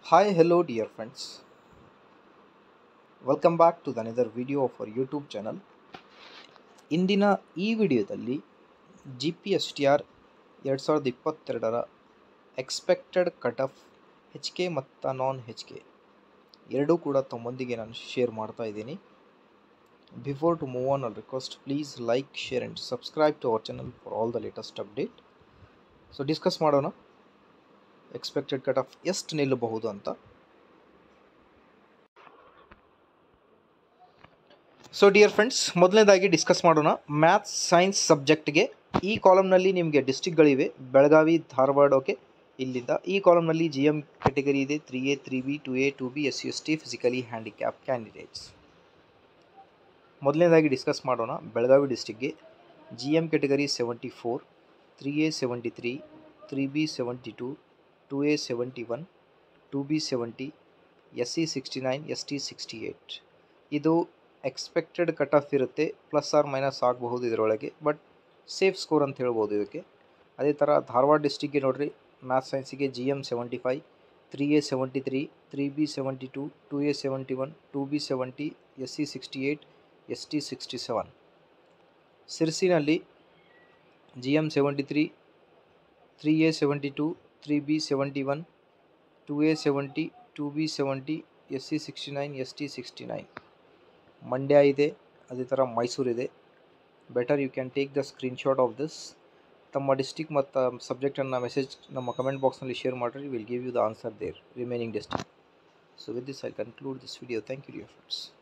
Hi, hello, dear friends. Welcome back to another video of our YouTube channel ಇಂದಿನ ಈ ವಿಡಿಯೋದಲ್ಲಿ G P S T R ಎರಡು ಸಾವಿರದ ಇಪ್ಪತ್ತೆರಡರ expected cut off H K ಮತ್ತು non H K ಎರಡೂ ಕೂಡ ತಮ್ಮೊಂದಿಗೆ ನಾನು ಶೇರ್ ಮಾಡ್ತಾ ಇದ್ದೀನಿ before to move on all request please like share and subscribe to our channel for all the latest update so discuss ಮಾಡೋಣ ಎಕ್ಸ್ಪೆಕ್ಟೆಡ್ ಕಟ್ ಆಫ್ ಎಷ್ಟು ನಿಲ್ಲಬಹುದು ಅಂತ ಸೊ ಡಿಯರ್ ಫ್ರೆಂಡ್ಸ್ ಮೊದಲನೇದಾಗಿ ಡಿಸ್ಕಸ್ ಮಾಡೋಣ ಮ್ಯಾಥ್ಸ್ ಸೈನ್ಸ್ ಸಬ್ಜೆಕ್ಟ್ಗೆ ಈ ಕಾಲಮ್ನಲ್ಲಿ ನಿಮಗೆ ಡಿಸ್ಟಿಕ್ಗಳಿವೆ ಬೆಳಗಾವಿ ಧಾರವಾಡ ಓಕೆ ಇಲ್ಲಿಂದ ಈ ಕಾಲಮ್ನಲ್ಲಿ ಜಿ ಎಮ್ ಕೆಟಗರಿ ಇದೆ three A three B two A two B S C S T physically handicap candidates ಮೊದಲನೇದಾಗಿ ಡಿಸ್ಕಸ್ ಮಾಡೋಣ ಬೆಳಗಾವಿ ಡಿಸ್ಟಿಕ್ಗೆ G M category seventy four three A seventy three three B seventy two two A seventy one two B seventy S C sixty nine S T sixty eight ಇದು expected cut off ಇರುತ್ತೆ plus or minus ಆಗಬಹುದು ಇದರೊಳಗೆ but safe score ಅಂತ ಹೇಳ್ಬೋದು ಇದಕ್ಕೆ ಅದೇ ಥರ ಧಾರವಾಡ ಡಿಸ್ಟಿಕ್ಗೆ ನೋಡಿರಿ ಮ್ಯಾಥ್ಸ್ ಸೈನ್ಸಿಗೆ G M seventy five three A seventy three three B seventy two two A seventy one two B seventy S C sixty eight S T sixty seven ಸಿರ್ಸಿನಲ್ಲಿ G M seventy three three A seventy two three B seventy one two A seventy two B seventy S C sixty nine S T sixty nine Mandya ಇದೆ ಅದೇ ಥರ ಮೈಸೂರು ಇದೆ better you can take the screenshot of this ತಮ್ಮ district ಮತ್ತು ಸಬ್ಜೆಕ್ಟನ್ನು message ನಮ್ಮ comment ಬಾಕ್ಸ್ನಲ್ಲಿ ಶೇರ್ ಮಾಡಿರಿ will give you the answer their remaining district so with this I conclude this video thank you dear friends